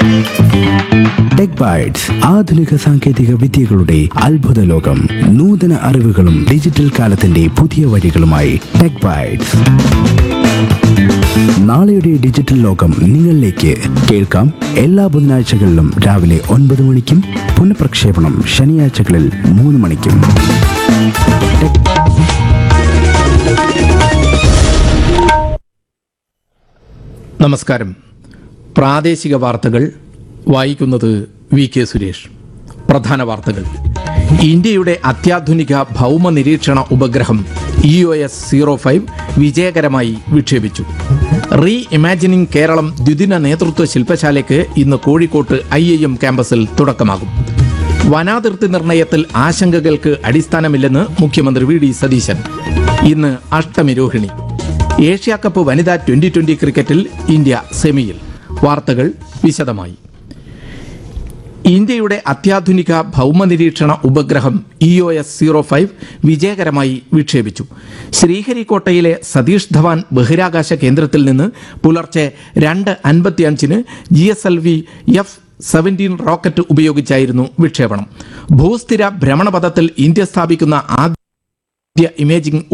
tech bytes ആധുനിക സാങ്കേതിക വിദ്യകളുടെ അത്ഭുത ലോകം നൂതന അറിവുകളും ഡിജിറ്റൽ കാലത്തിന്റെ പുതിയ വഴികളുമായി ടെക് ബൈറ്റ്സ് നാളെയുടെ ഡിജിറ്റൽ ലോകം നിങ്ങളിലേക്ക് കേൾക്കാം എല്ലാ ബുധനാഴ്ചകളിലും രാവിലെ ഒൻപത് മണിക്കും പുനഃപ്രക്ഷേപണം ശനിയാഴ്ചകളിൽ മൂന്ന് മണിക്കും ടെക് നമസ്കാരം പ്രാദേശിക വാർത്തകൾ വായിക്കുന്നത് വി കെ സുരേഷ് പ്രധാന വാർത്തകൾ ഇന്ത്യയുടെ അത്യാധുനിക ഭൗമ നിരീക്ഷണ ഉപഗ്രഹം E O S zero five വിജയകരമായി വിക്ഷേപിച്ചു റീ ഇമാജിനിംഗ് കേരളം ദ്വിദിന നേതൃത്വ ശില്പശാലയ്ക്ക് ഇന്ന് കോഴിക്കോട്ട് ഐ ഐ എം ക്യാമ്പസിൽ തുടക്കമാകും വനാതിർത്തി നിർണയത്തിൽ ആശങ്കകൾക്ക് അടിസ്ഥാനമില്ലെന്ന് മുഖ്യമന്ത്രി വി ഡി സതീശൻ ഇന്ന് അഷ്ടമി രോഹിണി ഏഷ്യ കപ്പ് വനിതാ ട്വന്റി ട്വന്റി ക്രിക്കറ്റിൽ ഇന്ത്യ സെമിയിൽ വാർത്തകൾ വിശദമായി ഇന്ത്യയുടെ അത്യാധുനിക ഭൗമനിരീക്ഷണ ഉപഗ്രഹം E O S zero five വിജയകരമായി വിക്ഷേപിച്ചു ശ്രീഹരിക്കോട്ടയിലെ സതീഷ് ധവാൻ ബഹിരാകാശ കേന്ദ്രത്തിൽ നിന്ന് പുലർച്ചെ രണ്ട് അൻപത്തിയഞ്ചിന് G S L V F seventeen rocket ഉപയോഗിച്ചായിരുന്നു വിക്ഷേപണം ഭൂസ്ഥിര ഭ്രമണപഥത്തിൽ ഇന്ത്യ സ്ഥാപിക്കുന്ന ആദ്യ ഇമേജിംഗ്